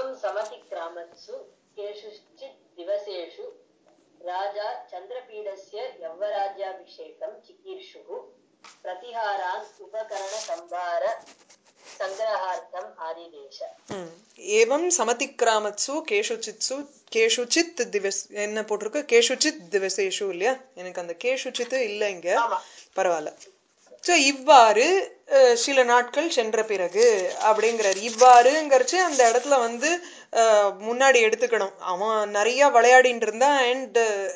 समतिक्रामत्सु केषुश्चित् दिवसेषु राजा चन्द्रपीडस्य यौवराज्याभिषेकं चिकीर्षुः प्रतिहारान् उपकरणसंभार सङ्ग्रहार्थम् आदिदेश ம். ஏவம் சமதிக்கிராமத்சு கேஷுச்சித்சு கேஷுச்சித் திவஸ் என்ன போட்டிருக்கு கேஷுச்சித் திவசேஷு இல்லையா எனக்கு அந்த கேஷுச்சித் இல்ல இங்க ஆமா. பரவாயில்ல சோ இவ்வாறு அஹ், சில நாட்கள் சென்ற பிறகு அப்படிங்கிறார் இவ்வாறுங்கிறச்சு அந்த இடத்துல வந்து அஹ், முன்னாடி எடுத்துக்கணும் அவன் நிறைய விளையாடிட்டு இருந்தான் அண்ட்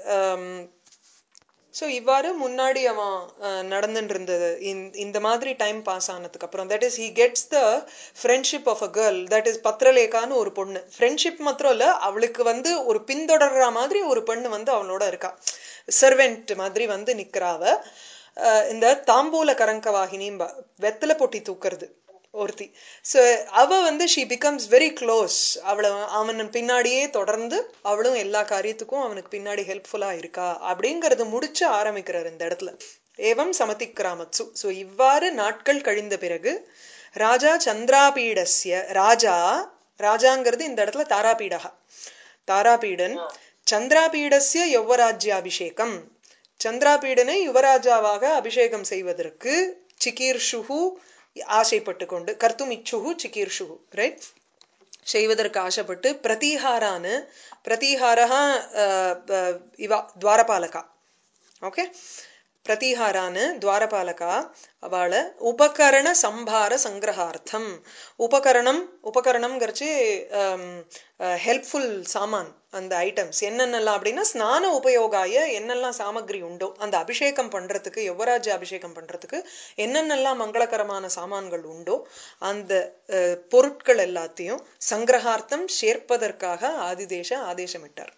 ஸோ இவ்வாறு முன்னாடி அவன் அஹ், நடந்துட்டு இருந்தது இந்த- இந்த மாதிரி டைம் பாஸ் ஆனதுக்கு அப்புறம் that is he gets the friendship of a girl that is பத்ரலேகான்னு ஒரு பொண்ணு ஃப்ரெண்ட்ஷிப் மாத்திரம் இல்ல அவளுக்கு வந்து ஒரு பின்தொடர்ற மாதிரி ஒரு பெண்ணு வந்து அவளோட இருக்கா சர்வெண்ட் மாதிரி வந்து நிக்கிறாவ அஹ், இந்த தாம்பூல கரங்கவாகினிம்பா வெத்தலை பொட்டி தூக்குறது ஒருத்தி ஸோ அவ வந்து ஷி பிகம்ஸ் வெரி க்ளோஸ் அவளை அவன் பின்னாடியே தொடர்ந்து அவளும் எல்லா காரியத்துக்கும் அவனுக்கு பின்னாடி ஹெல்ப்ஃபுல்லா இருக்கா அப்படிங்கறது முடிச்சு ஆரம்பிக்கிறார் இந்த இடத்துல ஏவம் சமதிக்கிராமத்சு ஸோ இவ்வாறு நாட்கள் கழிந்த பிறகு ராஜா சந்திராபீடஸ்ய ராஜா ராஜாங்கிறது இந்த இடத்துல தாராபீடகா தாராபீடன் சந்திராபீடஸ்ய யௌவராஜ்யாபிஷேகம் சந்திராபீடனை யுவராஜாவாக அபிஷேகம் செய்வதற்கு சிகீர்ஷுகு ஆசைப்பட்டு கொண்டு கர்த்தும் இச்சுகு சிகீர்ஷுகு ரைட் செய்வதற்கு ஆசைப்பட்டு பிரதீஹாரான்னு பிரதீஹாரா இவா துவாரபாலகா ஓகே பிரதீஹாரான்னு துவாரபாலகா அவளை உபகரண சம்பார சங்கிரகார்த்தம் உபகரணம் உபகரணம்ங்கிறச்சு ஹெல்ப்ஃபுல் சாமான் அந்த ஐட்டம்ஸ் என்னென்னலாம் அப்படின்னா ஸ்நான உபயோகாய என்னெல்லாம் சாமகிரி உண்டோ அந்த அபிஷேகம் பண்றதுக்கு யுவராஜ்ய அபிஷேகம் பண்றதுக்கு என்னென்னலாம் மங்களகரமான சாமான்கள் உண்டோ அந்த அஹ், பொருட்கள் எல்லாத்தையும் சங்கிரகார்த்தம் சேர்ப்பதற்காக ஆதிதேச ஆதேசமிட்டார்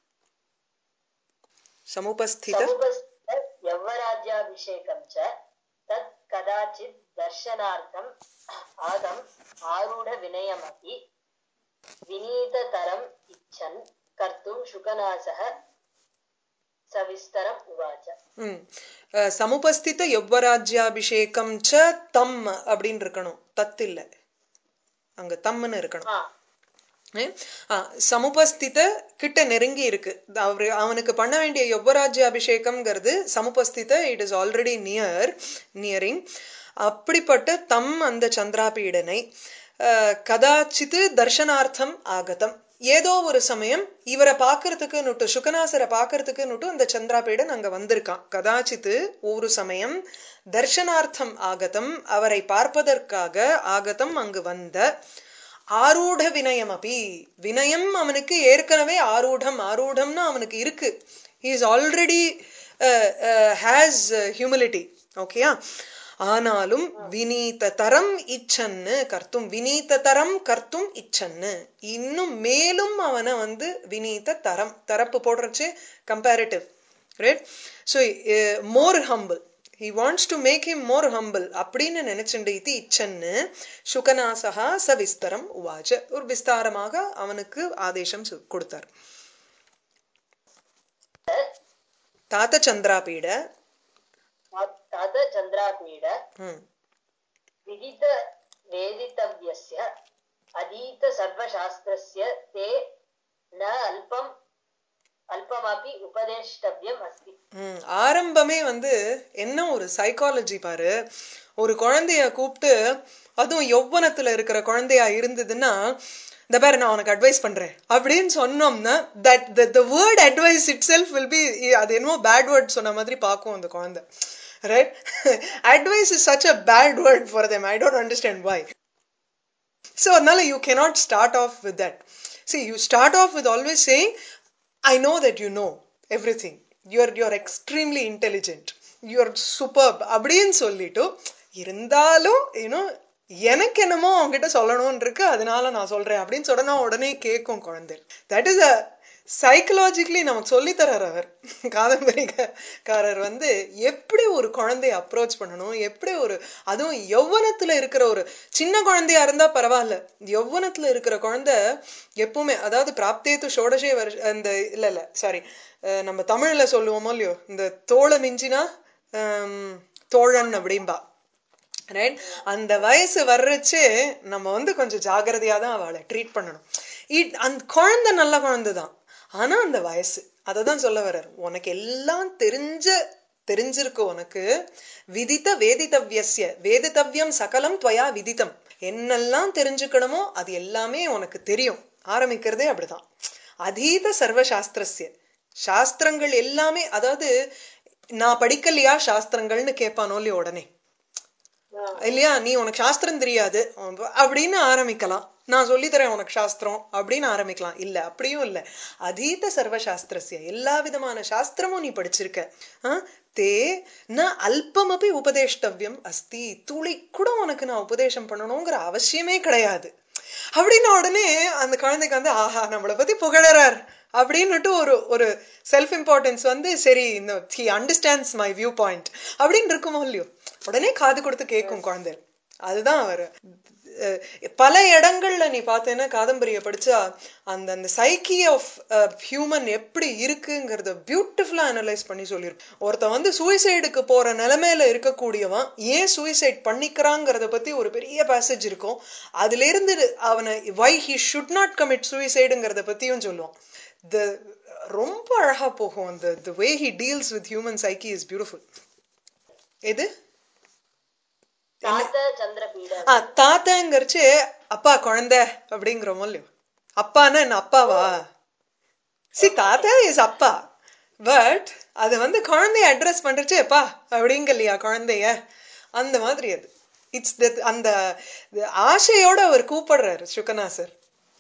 சமுபஸ்தித समुपस्थित यौवराज्याभिषेकं च तत् कदाचित् दर्शनार्थम् आगम् आरूढविनयमपि विनीततरम् इच्छन् कर्तुं शुकनासः सविस्तरम् उवाच ம். அஹ், சமுபஸ்தித யௌவராஜ்யாபிஷேகம் ச தம் அப்படின்னு இருக்கணும் தத் இல்ல அங்க தம்னு இருக்கணும் हा ஏ? ஆ, சமுபஸ்தித கிட்ட நெருங்கி இருக்கு அவரு அவனுக்கு பண்ண வேண்டிய யுவராஜ்ய அபிஷேகம்ங்கிறது சமுபஸ்தித it is already near nearing அப்படிப்பட்ட தம் அந்த சந்திராபீடனை அஹ், கதாச்சித்து தர்ஷனார்த்தம் ஆகதம் ஏதோ ஒரு சமயம் இவரை பார்க்கறதுக்கு நுட்டு சுகநாசரை பார்க்கறதுக்கு நுட்டு அந்த சந்திராபீடன் அங்க வந்திருக்கான் கதாச்சித்து ஒரு சமயம் தர்ஷனார்த்தம் ஆகதம் அவரை பார்ப்பதற்காக ஆகதம் அங்கு வந்த ஆரூட வினயம் அப்பி வினயம் அவனுக்கு ஏற்கனவே ஆரூடம் ஆரூடம்னா அவனுக்கு இருக்கு இஸ் ஆல்ரெடி ஹேஸ் ஹியூமிலிட்டி ஓகேயா ஆனாலும் வினீத தரம் இச்சன்னு கர்த்தும் வினீத தரம் கர்த்தும் இச்சன்னு இன்னும் மேலும் அவனை வந்து வினீத தரம் தரப்பு போடுறச்சு comparative right so more humble he wants to make him more humble அப்படின்னு நினைச்சுண்டு இது இச்சன்னு சுகநாசகா சவிஸ்தரம் உவாச்ச ஒரு விஸ்தாரமாக அவனுக்கு ஆதேசம் சு- கொடுத்தார் தாத்த சந்திராபீட तद चन्द्रापीड ம், विदित वेदितव्यस्य अधीत सर्वशास्त्रस्य ते न अल्पम् अल्पमपि उपदेष्टव्यम् अस्ति ம். ஆரம்பமே வந்து என்ன ஒரு சைக்காலஜி பாரு ஒரு குழந்தைய கூப்பிட்டு அதுவும் யௌவனத்துல இருக்கிற குழந்தையா இருந்ததுன்னா இந்த பாரு நான் உனக்கு அட்வைஸ் பண்றேன் அப்படின்னு சொன்னோம்னா that the word advice itself will be அது என்னமோ பேட் வேர்ட் சொன்ன மாதிரி பார்க்கும் அந்த குழந்தை right advice is such a bad word for them I don't understand why So அதனால you cannot start off with that. See, you start off with always saying, I know that you know everything. You're you're extremely intelligent. You're superb. அப்படின்னு சொல்லிட்டு இருந்தாலும் you know எனக்கு என்னமோ அவங்ககிட்ட சொல்லணும்னு இருக்கு அதனால நான் சொல்றேன் அப்படின்னு சொன்னா உடனே கேட்கும் குழந்தை தட் இஸ் அ சைக்கலாஜிக்கலி நமக்கு சொல்லி தர்றார் அவர் காதம்பரிக்காரர் வந்து எப்படி ஒரு குழந்தைய அப்ரோச் பண்ணணும் எப்படி ஒரு அதுவும் யௌவனத்துல இருக்கிற ஒரு சின்ன குழந்தையா இருந்தா பரவாயில்ல யௌவனத்துல இருக்கிற குழந்தை எப்பவுமே அதாவது பிராப்தேத்து ஷோடசே வருஷ அந்த இல்ல இல்ல சாரி நம்ம தமிழ்ல சொல்லுவோமோ இல்லையோ இந்த தோளை மிஞ்சினா ஹம், தோழன் அப்படிம்பா ரைட் அந்த வயசு வர்றச்சு நம்ம வந்து கொஞ்சம் ஜாகிரதையா தான் அவளை ட்ரீட் பண்ணணும் இட் அந்த குழந்தை நல்ல குழந்தை தான் ஆனா அந்த வயசு அததான் சொல்ல வர்றார் உனக்கு எல்லாம் தெரிஞ்ச தெரிஞ்சிருக்கு உனக்கு விதித்த வேதித்தவ்யஸ்ய வேதித்தவ்யம் சகலம் துவயா விதித்தம் என்னெல்லாம் தெரிஞ்சுக்கணுமோ அது எல்லாமே உனக்கு தெரியும் ஆரம்பிக்கிறதே அப்படிதான் அதீத சர்வ சாஸ்திரஸ்ய சாஸ்திரங்கள் எல்லாமே அதாவது நான் படிக்கலையா சாஸ்திரங்கள்னு கேட்பானோ இல்லையா உடனே இல்லையா நீ உனக்கு சாஸ்திரம் தெரியாது அப்படின்னு ஆரம்பிக்கலாம் நான் சொல்லித்தரேன் உனக்கு சாஸ்திரம் அப்படின்னு ஆரம்பிக்கலாம் இல்ல அப்படியும் இல்ல அதீத சர்வ சாஸ்திரஸ்ய எல்லா விதமான சாஸ்திரமும் நீ படிச்சிருக்க ஆ? தே ந அல்பமபி உபதேஷ்டவ்யம் அஸ்தி துளி கூட உனக்கு நான் உபதேசம் பண்ணணுங்கிற அவசியமே கிடையாது அப்படின்ன உடனே அந்த குழந்தைக்கு வந்து ஆஹா நம்மளை பத்தி புகழறார் அப்படின்னுட்டு ஒரு ஒரு செல்ஃப் இம்பார்ட்டன்ஸ் வந்து சரி இந்த he understands my view point அப்படின்னு இருக்குமோ இல்லையோ உடனே காது கொடுத்து கேட்கும் குழந்தை அதுதான் அவர் அஹ், பல இடங்கள்ல நீ பார்த்தேன்னா காதம்பரிய படிச்சா அந்த அந்த சைக்கி ஆஃப் ஹியூமன் எப்படி இருக்குங்கிறத பியூட்டிஃபுல்லா அனலைஸ் பண்ணி சொல்லியிருக்கும் ஒருத்தன் வந்து சூசைடுக்கு போற நிலைமையில இருக்கக்கூடியவன் ஏன் சூசைட் பண்ணிக்கிறாங்கிறத பத்தி ஒரு பெரிய பேசேஜ் இருக்கும் அதுல இருந்து அவனை why he should not commit சூசைடுங்கிறத பத்தியும் சொல்லுவான் த ரொம்ப அழகா போகும் அந்த the way he deals with human psyche is beautiful எது தாத்த சந்திரபீட ஆ தாத்தாங்கிறச்சு அப்பா குழந்தை அப்படிங்கிறோமோ இல்லையோ அப்பான்னா என்ன அப்பாவா சி தாத்தா இஸ் அப்பா பட் அது வந்து குழந்தைய அட்ரஸ் பண்றச்சு அப்பா அப்படிங்க இல்லையா குழந்தைய அந்த மாதிரி அது இட்ஸ் அந்த ஆசையோட அவர் கூப்பிடுறாரு Sukanasar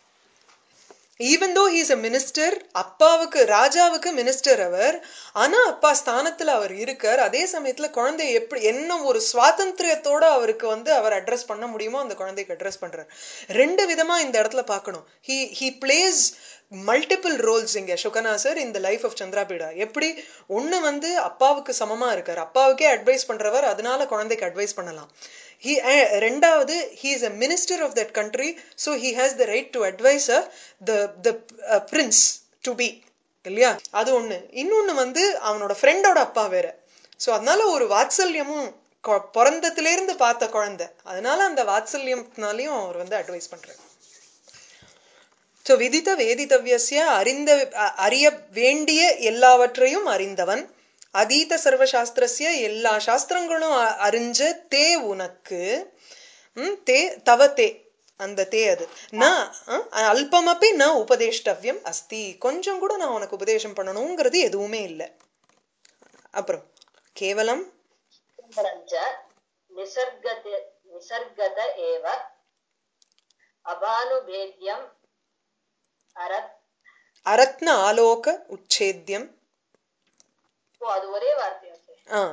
even though he's a minister அப்பாவுக்கு ராஜாவுக்கு மினிஸ்டர் அவர் ஆனா அப்பா ஸ்தானத்துல அவர் இருக்கார் அதே சமயத்துல குழந்தை எப்படி என்ன ஒரு சுவாதந்திரியத்தோட அவருக்கு வந்து அவர் அட்ரஸ் பண்ண முடியுமோ அந்த குழந்தைக்கு அட்ரஸ் பண்றார் ரெண்டு விதமா இந்த இடத்துல பார்க்கணும் he he plays multiple roles இங்க சுகநாசர் இந்த லைஃப் ஆஃப் சந்திராபீடா எப்படி ஒண்ணு வந்து அப்பாவுக்கு சமமா இருக்கார் அப்பாவுக்கே அட்வைஸ் பண்றவர் அதனால குழந்தைக்கு அட்வைஸ் பண்ணலாம் he uh, ரெண்டாவது he is a minister of that country so he has the right to advise uh, the the uh, prince to be இல்லையா அது ஒண்ணு இன்னொன்னு வந்து அவனோட ஃப்ரெண்டோட அப்பா வேற சோ அதனால ஒரு வாத்சல்யமும் கொ- பிறந்ததுல இருந்து பார்த்த குழந்தை அதனால அந்த வாத்சல்யம்னாலையும் அவர் வந்து அட்வைஸ் பண்றாரு சோ விதித்த வேதித்தவ்யஸ்ய அறிந்த அ- அறிய வேண்டிய எல்லாவற்றையும் அறிந்தவன் அதீத சர்வ சாஸ்திரஸ்ய எல்லா சாஸ்திரங்களும் அ- அறிஞ்ச தே உனக்கு ம், தே தவ தே அந்த தே அது ந அ, அல்பமப்பி ந உபதேஷ்டவ்யம் அஸ்தி கொஞ்சம் கூட நான் உனக்கு உபதேசம் பண்ணணுங்கிறது எதுவுமே இல்லை அப்புறம் கேவலம் परञ्च निसर्गत निसर्गत एव अभानुभेद्यम् अरत् அரத்ன ஆலோக உச்சேத்தியம் ஓ அது ஒரே வார்த்தை ஓகே ஆ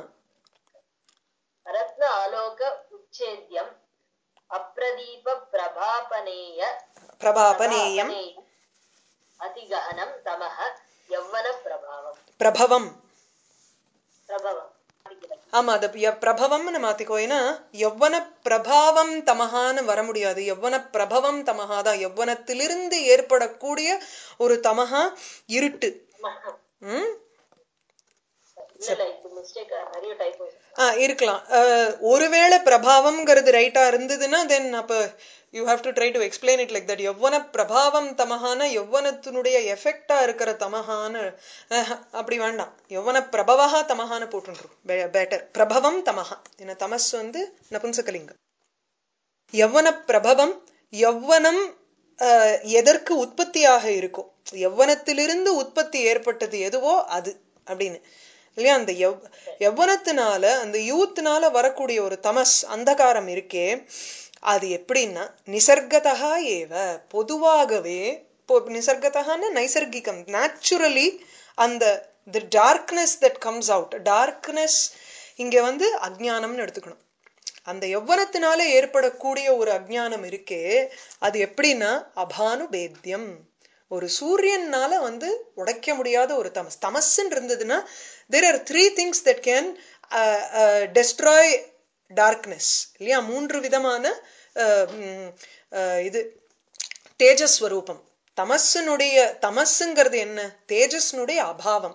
रत्न आलोक उच्छेद्यम् अप्रदीप प्रभापनेय பிரபாபனேயம் प्रभापनेयम् अतिगहनं तमः यौवन प्रभावम् பிரபவம் प्रभवम् ஆமா அது ய- பிரபவம்னு மாத்திக்கோ ஏன்னா யவ்வன பிரபாவம் தமகான்னு வர முடியாது யவ்வன பிரபவம் தமஹா தான் யவ்வனத்திலிருந்து ஏற்படக்கூடிய ஒரு தமஹா இருட்டு ம் இல்ல இல்ல இது மிஸ்டேக் நிறைய டைப் ஆ இருக்கலாம் அஹ், ஒருவேளை பிரபாவம்ங்கிறது ரைட்டா இருந்ததுன்னா தென் அப்ப you have to try to explain it like that எவ்வன பிரபாவம் தமஹான எவ்வனத்தினுடைய எஃபெக்டா இருக்கிற தமஹான்னு அஹ், அப்படி வேண்டாம் எவ்வன பிரபவா தமஹான்னு போட்டுருக்கும் பெட்டர் பிரபவம் தமஹா என்ன தமஸ் வந்து நபும்சகலிங்கம் யவ்வன பிரபவம் யவ்வனம் அஹ், எதற்கு உற்பத்தியாக இருக்கும் யவ்வனத்திலிருந்து உற்பத்தி ஏற்பட்டது எதுவோ அது அப்படின்னு இல்லையா அந்த யவ் யவ்வனத்தினால அந்த யூத்னால வரக்கூடிய ஒரு தமஸ் அந்தகாரம் இருக்கே அது எப்படின்னா நிசர்கதா ஏவ பொதுவாகவே பொ- நிசர்கதகான்னா நைசர்கிகம் நேச்சுரலி அந்த the darkness that comes out darkness இங்க வந்து அஜ்ஞானம்னு எடுத்துக்கணும் அந்த யவ்வனத்தினால ஏற்படக்கூடிய ஒரு அஜ்ஞானம் இருக்கே அது எப்படின்னா அபானுபேத்தியம் ஒரு சூரியனால வந்து உடைக்க முடியாத ஒரு தமஸ் தமஸ்ன்னு இருந்ததுன்னா there are three things that can destroy darkness இல்லையா மூன்று விதமான அஹ், ம், அஹ், இது தேஜஸ் ஸ்வரூபம் தமஸினுடைய தமஸுங்கிறது என்ன தேஜஸ்னுடைய அபாவம்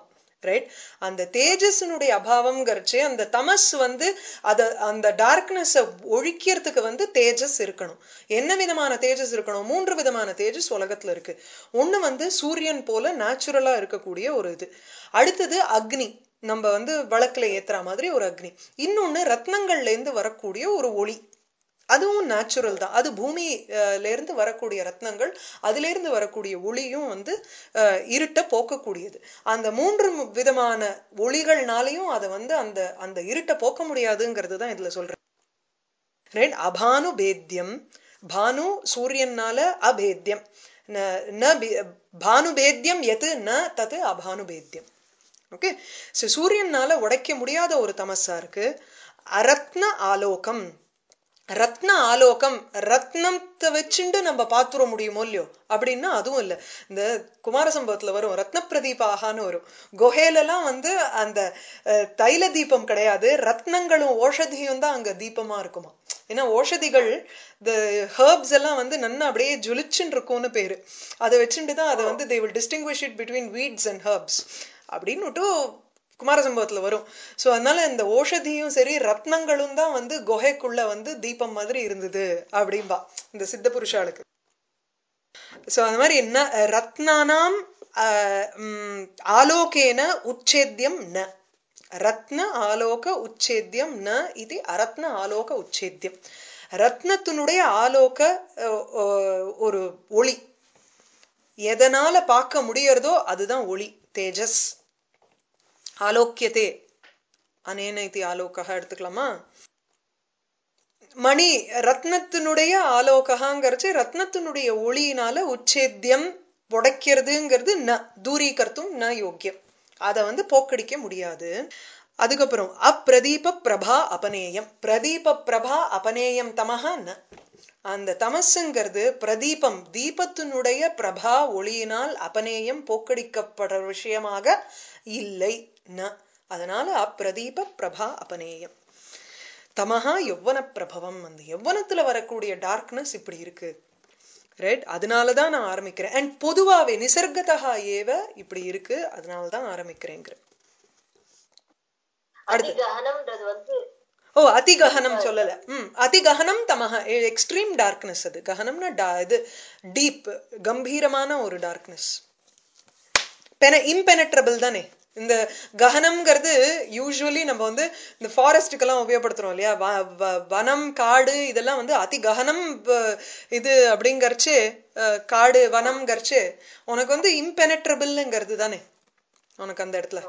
ரைட் அந்த தேஜஸினுடைய அபாவம்ங்கிறச்சு அந்த தமஸ் வந்து அத அந்த டார்க்னஸ ஒழிக்கிறதுக்கு வந்து தேஜஸ் இருக்கணும் என்ன விதமான தேஜஸ் இருக்கணும் மூன்று விதமான தேஜஸ் உலகத்துல இருக்கு ஒண்ணு வந்து சூரியன் போல நேச்சுரலா இருக்கக்கூடிய ஒரு இது அடுத்தது அக்னி நம்ம வந்து விளக்குல ஏத்துற மாதிரி ஒரு அக்னி இன்னொன்னு ரத்னங்கள்ல இருந்து வரக்கூடிய ஒரு ஒளி அதுவும் நேச்சுரல் தான் அது பூமியில இருந்து வரக்கூடிய ரத்னங்கள் அதுல இருந்து வரக்கூடிய ஒளியும் வந்து அஹ், இருட்ட போக்கக்கூடியது அந்த மூன்று மு- விதமான ஒளிகள்னாலையும் அதை வந்து அந்த அந்த இருட்ட போக்க முடியாதுங்கிறது தான் இதுல சொல்றேன் ரைட் அபானு பேத்தியம் பானு சூரியனால அபேத்தியம் ந- ந பி- பானு பேத்தியம் எது ந தது அபானு பேத்தியம் ஓகே ஸோ சூரியனால உடைக்க முடியாத ஒரு தமசா இருக்கு அரத்ன ஆலோகம் ரத்ன ஆலோகம் ரத்னத்தை வச்சுண்டு நம்ம பாத்துற முடியுமோ இல்லையோ அப்படின்னா அதுவும் இல்ல இந்த குமார சம்பவத்துல வரும் ரத்ன பிரதீபாகான்னு வரும் குகையிலலாம் வந்து அந்த அஹ், தைல தீபம் கிடையாது ரத்னங்களும் ஓஷதியும் தான் அங்க தீபமா இருக்குமா ஏன்னா ஓஷதிகள் இந்த ஹர்ப்ஸ் எல்லாம் வந்து நன்னா அப்படியே ஜொலிச்சுன்னு இருக்கும்னு பேரு அதை வச்சுட்டு தான் அதை வந்து they will distinguish it between weeds and herbs அப்படின்னுட்டு குமார சம்பவத்துல வரும் சோ அதனால இந்த ஓஷதியும் சரி ரத்னங்களும் தான் வந்து குகைக்குள்ள வந்து தீபம் மாதிரி இருந்தது அப்படிம்பா இந்த சித்த புருஷாளுக்கு சோ அந்த மாதிரி என்ன ரத்னானாம் அஹ், ம், ஆலோகேன உச்சேத்தியம் ந ரத்ன ஆலோக உச்சேத்தியம் ந இது அரத்ன ஆலோக உச்சேத்தியம் ரத்னத்தினுடைய ஆலோக அஹ், அஹ், ஒரு ஒளி எதனால பார்க்க முடியறதோ அதுதான் ஒளி தேஜஸ் ஆலோக்கியதே அனேன இது ஆலோகா எடுத்துக்கலாமா மணி ரத்னத்தினுடைய ஆலோகங்கிறச்சு ரத்னத்தினுடைய ஒளியினால உச்சேத்தியம் உடைக்கிறதுங்கிறது ந தூரீகர்த்தும் ந யோக்கியம் அதை வந்து போக்கடிக்க முடியாது அதுக்கப்புறம் அப்பிரதீப பிரபா அபநேயம் பிரதீப பிரபா அபநேயம் தமஹா ந அந்த தமசுங்கிறது பிரதீபம் தீபத்தினுடைய பிரபா ஒளியினால் அபநேயம் போக்கடிக்கப்படுற விஷயமாக இல்லை ந அதனால அப்பிரதீப பிரபா அபநேயம் தமஹா யௌவன பிரபவம் அந்த யௌவனத்துல வரக்கூடிய டார்க்னஸ் இப்படி இருக்கு ரைட் அதனாலதான் நான் ஆரம்பிக்கிறேன் அண்ட் பொதுவாவே நிசர்கதா ஏவ இப்படி இருக்கு அதனாலதான் ஆரம்பிக்கிறேங்கிற அதிகஹனம்ன்றது வந்து ஓ அதி ககனம் சொல்லல ம் அதி ககனம் தமஹ எக்ஸ்ட்ரீம் டார்க்னஸ் அது ககனம்னா டா- இது டீப் கம்பீரமான ஒரு டார்க்னஸ் பென இம்பெனட்ரபிள் தானே இந்த ககனம்ங்கிறது யூஸ்வலி நம்ம வந்து இந்த ஃபாரஸ்ட்டுக்கெல்லாம் உபயோகப்படுத்துறோம் இல்லையா வ- வ- வனம் காடு இதெல்லாம் வந்து அதி ககனம் வ- இது அப்படிங்கறச்சு அஹ், காடு வனம்ங்கிறச்சு உனக்கு வந்து இம்பெனட்ரபிள்ங்கிறது தானே உனக்கு அந்த இடத்துல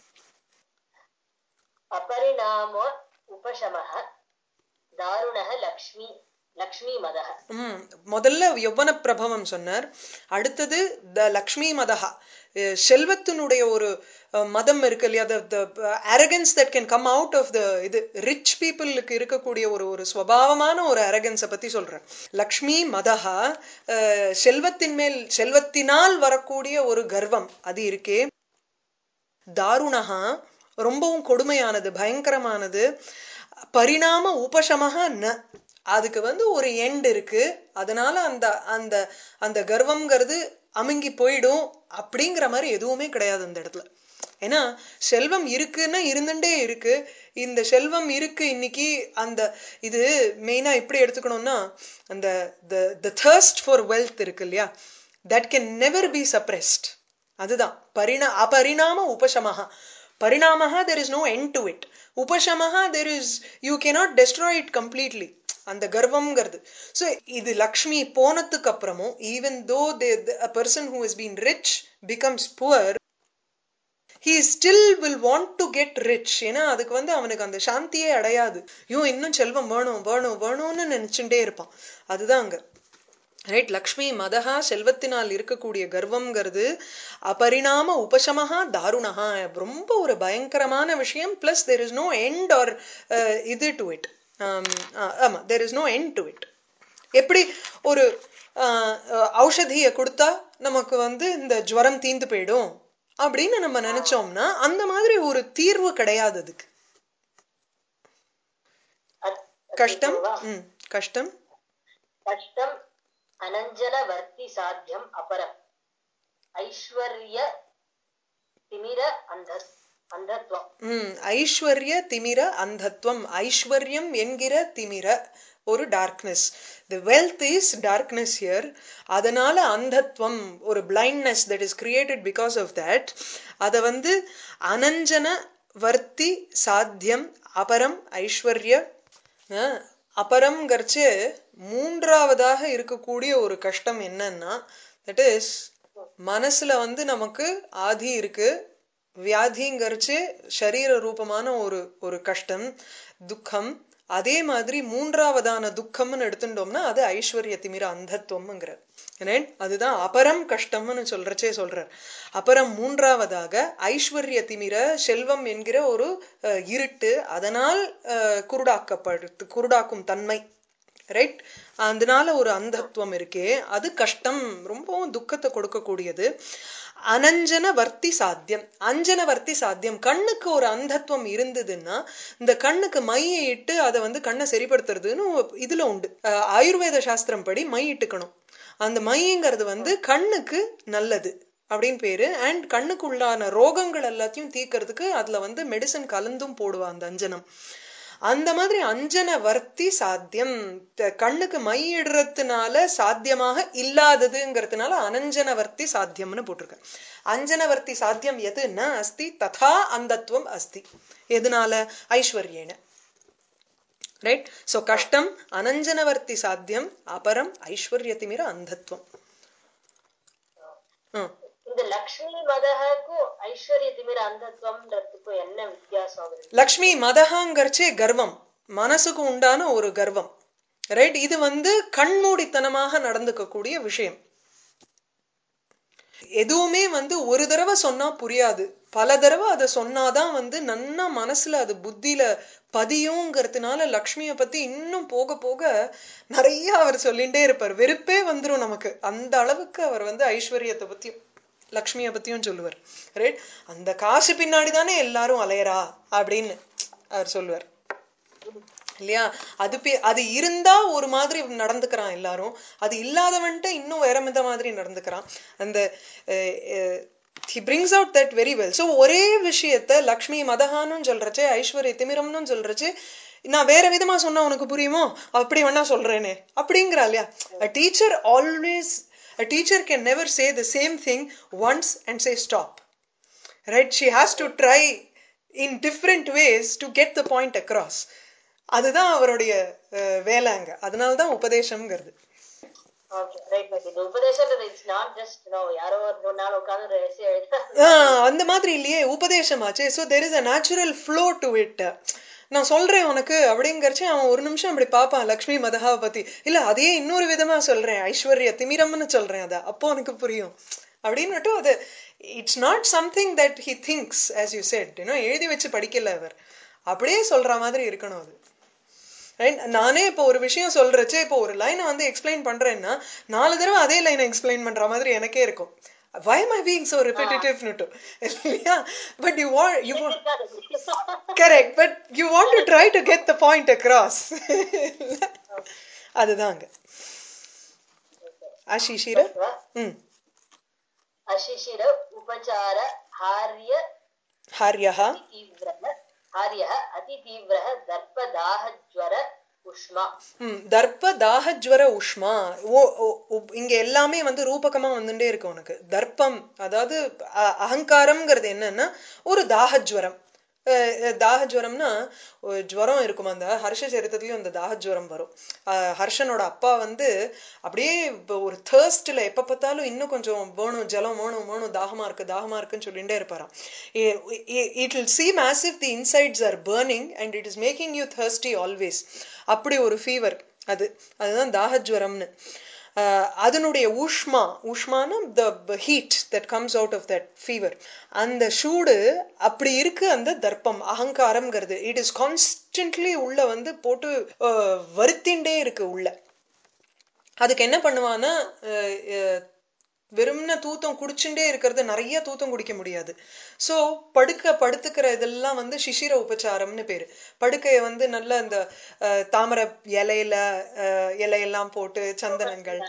அபரிணாம உபசமஹ தாருணஹ லக்ஷ்மி லக்ஷ்மி மதஹ ம் முதல்ல யௌவன பிரபவம் சொன்னார் அடுத்தது த லக்ஷ்மி மதஹா அஹ் செல்வத்தினுடைய ஒரு அஹ், மதம் இருக்கு இல்லையா the arrogance that can come out of the இது ரிச் பீப்புளுக்கு இருக்கக்கூடிய ஒரு ஒரு சுவாவமான ஒரு அரகன்ஸை பத்தி சொல்றேன் லக்ஷ்மி மதஹா அஹ், செல்வத்தின் மேல் செல்வத்தினால் வரக்கூடிய ஒரு கர்வம் அது இருக்கே தாருணஹா ரொம்பவும் கொடுமையானது பயங்கரமானது பரிணாம உபசமக ந அதுக்கு வந்து ஒரு எண்ட் இருக்கு அதனால அந்த அந்த அந்த கர்வம்ங்கிறது அமுங்கி போயிடும் அப்படிங்கிற மாதிரி எதுவுமே கிடையாது அந்த இடத்துல ஏன்னா செல்வம் இருக்குன்னா இருந்துட்டே இருக்கு இந்த செல்வம் இருக்கு இன்னைக்கு அந்த இது மெயினா எப்படி எடுத்துக்கணும்னா அந்த த தர்ஸ்ட் ஃபார் வெல்த் இருக்கு இல்லையா that can never be suppressed அதுதான் பரிணா அபரிணாம உபசமஹா பரிணாமஹா there is no end to it உபசமஹா there is you cannot destroy it completely அந்த கர்வம்ங்கிறது ஸோ இது லக்ஷ்மி போனதுக்கு அப்புறமும் even though they a person who is been rich becomes poor he still will want to get rich ஏன்னா அதுக்கு வந்து அவனுக்கு அந்த சாந்தியே அடையாது ஐயோ இன்னும் செல்வம் வேணும் வேணும் வேணும்னு நினைச்சுட்டே இருப்பான் அதுதான் அங்க ரைட் லக்ஷ்மி மதஹா செல்வத்தினால் இருக்கக்கூடிய கர்வம்ங்கிறது அபரிணாம உபசமஹா தாருணஹா ரொம்ப ஒரு பயங்கரமான விஷயம் plus there is no end or இது டு இட் ஆமா there is no end to it எப்படி ஒரு அஹ், அஹ், ஔஷதிய கொடுத்தா நமக்கு வந்து இந்த ஜுவரம் தீந்து போயிடும் அப்படின்னு நம்ம நினைச்சோம்னா அந்த மாதிரி ஒரு தீர்வு கிடையாது அதுக்கு அத்- கஷ்டம் அதுவா? ம் கஷ்டம் கஷ்டம் அனஞ்சன வர்த்தி சாத்தியம் அபரம் ஐஸ்வர்ய திமிர அந்த அந்தத்வம் ம் ஐஸ்வர்ய திமிர அந்தத்வம் ஐஸ்வர்யம் என்கிற திமிர ஒரு darkness the wealth is darkness here அதனால அந்தத்வம் ஒரு blindness that is created because of that அதை வந்து அனஞ்சன வர்த்தி சாத்தியம் அபரம் ஐஸ்வர்ய அஹ், அபரம்ங்கிறச்சு மூன்றாவதாக இருக்கக்கூடிய ஒரு கஷ்டம் என்னன்னா தட் இஸ் மனசுல வந்து நமக்கு ஆதி இருக்கு வியாதிங்கிறச்சு சரீர ரூபமான ஒரு ஒரு கஷ்டம் துக்கம் அதே மாதிரி மூன்றாவதான துக்கம்னு எடுத்துட்டோம்னா அது ஐஸ்வர்ய திமிர அந்தத்துவம்ங்கிற Right? அதுதான் அபரம் கஷ்டம்னு சொல்றச்சே சொல்றார் அபரம் மூன்றாவதாக ஐஸ்வர்ய திமிர செல்வம் என்கிற ஒரு அஹ், இருட்டு அதனால் அஹ், குருடாக்கப்படுத்து குருடாக்கும் தன்மை ரைட் அதனால ஒரு அந்தத்துவம் இருக்கே அது கஷ்டம் ரொம்பவும் துக்கத்தை கொடுக்கக்கூடியது அனஞ்சன வர்த்தி சாத்தியம் அஞ்சன வர்த்தி சாத்தியம் கண்ணுக்கு ஒரு அந்தத்துவம் இருந்ததுன்னா இந்த கண்ணுக்கு மையை இட்டு அதை வந்து கண்ணை சரிப்படுத்துறதுன்னு இதுல உண்டு அஹ் ஆயுர்வேத சாஸ்திரம் படி மை இட்டுக்கணும் அந்த மைங்கிறது வந்து கண்ணுக்கு நல்லது அப்படின்னு பேரு அண்ட் கண்ணுக்குள்ளான ரோகங்கள் எல்லாத்தையும் தீர்க்கறதுக்கு அதுல வந்து மெடிசன் கலந்தும் போடுவா அந்த அஞ்சனம் அந்த மாதிரி அஞ்சன வர்த்தி சாத்தியம் த- கண்ணுக்கு மை இடுறதுனால சாத்தியமாக இல்லாததுங்கிறதுனால அனஞ்சன வர்த்தி சாத்தியம்னு போட்டிருக்க அஞ்சன வர்த்தி சாத்தியம் எதுன்னா அஸ்தி ததா அந்தத்துவம் அஸ்தி எதனால ஐஸ்வர்யேன ரைட் சோ கஷ்டம் அனஞ்சனவர்த்தி சாத்தியம் அபரம் ஐஸ்வர்யத்திமிர அந்தத்துவம் ம் இந்த லக்ஷ்மி மதகுக்கும் ஐஸ்வர்ய திமிர அந்தத்வம்ன்றதுக்கும் என்ன வித்தியாசம் வருது லக்ஷ்மி மதகாங்கிறச்சே கர்வம் மனசுக்கு உண்டான ஒரு கர்வம் ரைட் இது வந்து கண்மூடித்தனமாக நடந்துக்கக்கூடிய விஷயம் எதுவுமே வந்து ஒரு தடவை சொன்னா புரியாது பல தடவை அதை சொன்னாதான் வந்து நன்னா மனசுல அது புத்தியில பதியுங்கிறதுனால லக்ஷ்மிய பத்தி இன்னும் போக போக நிறைய அவர் சொல்லிட்டே இருப்பார் வெறுப்பே வந்துரும் நமக்கு அந்த அளவுக்கு அவர் வந்து ஐஸ்வர்யத்தை பத்தியும் லக்ஷ்மிய பத்தியும் சொல்லுவார் ரைட் அந்த காசு பின்னாடி தானே எல்லாரும் அலையறா அப்படின்னு அவர் சொல்லுவார் இல்லையா அது பே- அது இருந்தா ஒரு மாதிரி நடந்துக்கிறான் எல்லாரும் அது இல்லாதவன்ட்ட இன்னும் வேற மித மாதிரி நடந்துக்கிறான் அந்த he brings out that very well so ஒரே விஷயத்த லக்ஷ்மி மதகானும் சொல்றச்சே ஐஸ்வர்ய திமிரம்னு சொல்றச்சு நான் வேற விதமா சொன்னா உனக்கு புரியுமோ அப்படி வேணா சொல்றேனே அப்படிங்கிறா இல்லையா a teacher always a teacher can never say the same thing once and say stop right she has to try in different ways to get the point across அதுதான் அவருடைய அஹ், வேலை அங்க அதனால தான் உபதேசம்ங்கிறது ஓகே ரைட் மேம் இது உபதேசம் it's not just no யாரோ ஒரு நாள் உட்காந்து எஸ்ஏ எழுத ஆஹ், அந்த மாதிரி இல்லையே உபதேசமாச்சு so there is a natural flow to it நான் சொல்றேன் உனக்கு அப்படிங்கறச்சு அவன் ஒரு நிமிஷம் அப்படி பார்ப்பான் லக்ஷ்மி மதகாவை பத்தி இல்ல அதையே இன்னொரு விதமா சொல்றேன் ஐஸ்வர்ய திமிரம்னு சொல்றேன் அதை அப்போ உனக்கு புரியும் அப்படின்னுட்டு அது it's not something that he thinks as you said இன்னும் எழுதி வச்சு படிக்கல அவர் அப்படியே சொல்ற மாதிரி இருக்கணும் அது Right? நானே இப்போ ஒரு விஷயம் சொல்றச்சு இப்போ ஒரு லைனை வந்து எக்ஸ்பிளைன் பண்றேன்னா நாலு தடவை அதே லைனை எக்ஸ்பிளைன் பண்ற மாதிரி எனக்கே இருக்கும் why am I being so repetitive னுட்டு இல்லையா but you want you want correct but you want to try to get the point across அதுதாங்க ஆஷிஷிர ம் அசிஷிர உபச்சார ஹாரிய ஹாரியஹா தீவிரः ஹாரியः அதி தீவிரः தர்ப்பதாஹஜ்வர உஷ்மா ம் தர்ப்ப தாகஜ்வர உஷ்மா ஓ ஓ- ஓ- இங்க எல்லாமே வந்து ரூபகமா வந்துட்டே இருக்கு உனக்கு தர்ப்பம் அதாவது அ- அகங்காரம்ங்கிறது என்னன்னா ஒரு தாகஜ்வரம் அஹ் அஹ் தாகஜ்வரம்னா ஒரு ஜுவரம் இருக்கும் அந்த ஹர்ஷ சரித்திரத்துலயும் அந்த தாகஜ்வரம் வரும் அஹ் ஹர்ஷனோட அப்பா வந்து அப்படியே இப்ப ஒரு தேர்ஸ்ட்ல எப்ப பார்த்தாலும் இன்னும் கொஞ்சம் வேணும் ஜலம் வேணும் வேணும் தாகமா இருக்கு தாகமா இருக்குன்னு சொல்லிட்டே இருப்பாராம் it will seem as if the insights are burning and it is making you thirsty always அப்படி ஒரு ஃபீவர் அது அதுதான் தாகஜ்வரம்னு அஹ் அதனுடைய ஊஷ்மா ஊஷ்மான the heat that comes out of that fever அந்த சூடு அப்படி இருக்கு அந்த தர்ப்பம் அகங்காரம்ங்கிறது இட் இஸ் கான்ஸ்டன்ட்லி உள்ள வந்து போட்டு அஹ், வருத்திண்டே இருக்கு உள்ள அதுக்கு என்ன பண்ணுவான்னா அஹ், அஹ், வெறும்ன தூத்தம் குடிச்சுட்டே இருக்கிறது நிறைய தூத்தம் குடிக்க முடியாது சோ படுக்க படுத்துக்கிற இதெல்லாம் வந்து சிசிர உபச்சாரம்னு பேரு படுக்கைய வந்து நல்ல அந்த அஹ், தாமரை இலையில அஹ், இலையெல்லாம் போட்டு சந்தனங்கள்